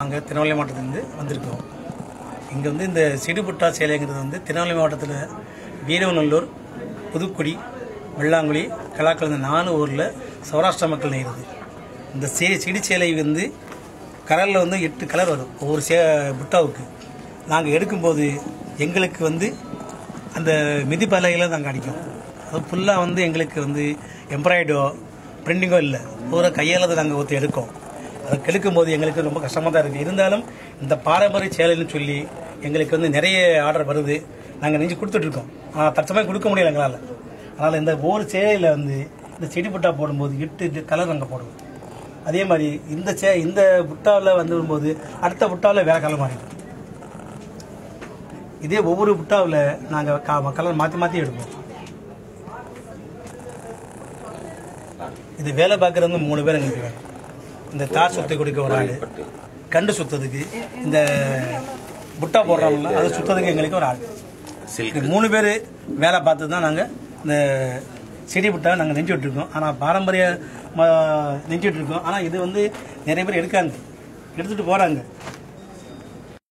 நாங்கள் திருநெல்வேலி மாவட்டத்திலேருந்து வந்திருக்கோம் இங்கே வந்து இந்த சிடுபுட்டா சேலைங்கிறது வந்து திருநெல்வேலி மாவட்டத்தில் வீரவநல்லூர் புதுக்குடி வெள்ளாங்குழி கலாக்கல் இந்த நாலு ஊரில் சௌராஷ்டிரா மக்கள் நெய்கிறது இந்த சே சிடி சேலை வந்து கலரில் வந்து எட்டு கலர் வரும் ஒவ்வொரு சே புட்டாவுக்கு நாங்கள் எடுக்கும்போது எங்களுக்கு வந்து அந்த மிதிப்பலைகளை நாங்கள் அடிக்கும் அது ஃபுல்லாக வந்து எங்களுக்கு வந்து எம்ப்ராய்டோ பிரிண்டிங்கோ இல்லை பூரா கையால் தான் நாங்கள் ஊற்றி எடுக்கோம் அதை கெடுக்கும் போது எங்களுக்கு ரொம்ப கஷ்டமாக தான் இருக்குது இருந்தாலும் இந்த பாரம்பரிய சேலைன்னு சொல்லி எங்களுக்கு வந்து நிறைய ஆர்டர் வருது நாங்கள் நெஞ்சு கொடுத்துட்ருக்கோம் ஆனால் தற்சமயம் கொடுக்க முடியல எங்களால் அதனால் இந்த ஒவ்வொரு சேலையில் வந்து இந்த செடி புட்டா போடும்போது எட்டு கலர் நாங்கள் போடுவோம் அதே மாதிரி இந்த சே இந்த புட்டாவில் வந்து வரும்போது அடுத்த புட்டாவில் வேற கலர் மாறிடும் இதே ஒவ்வொரு புட்டாவில் நாங்கள் கலர் மாற்றி மாற்றி எடுப்போம் இது வேலை பார்க்குறவங்க மூணு பேர் எங்களுக்கு வேணும் இந்த தார் சுத்தி கொடுக்க ஒரு ஆள் கண்டு சுத்ததுக்கு இந்த புட்டா போடுறாங்களா அதை சுத்ததுக்கு எங்களுக்கு ஒரு ஆள் சில்க் இது மூணு பேர் வேலை பார்த்து தான் நாங்கள் இந்த செடி புட்டாவை நாங்கள் நெஞ்சு விட்டுருக்கோம் ஆனால் பாரம்பரிய ம- நெஞ்சு விட்டுருக்கோம் ஆனால் இது வந்து நிறைய பேர் எடுக்காங்க எடுத்துகிட்டு போகிறாங்க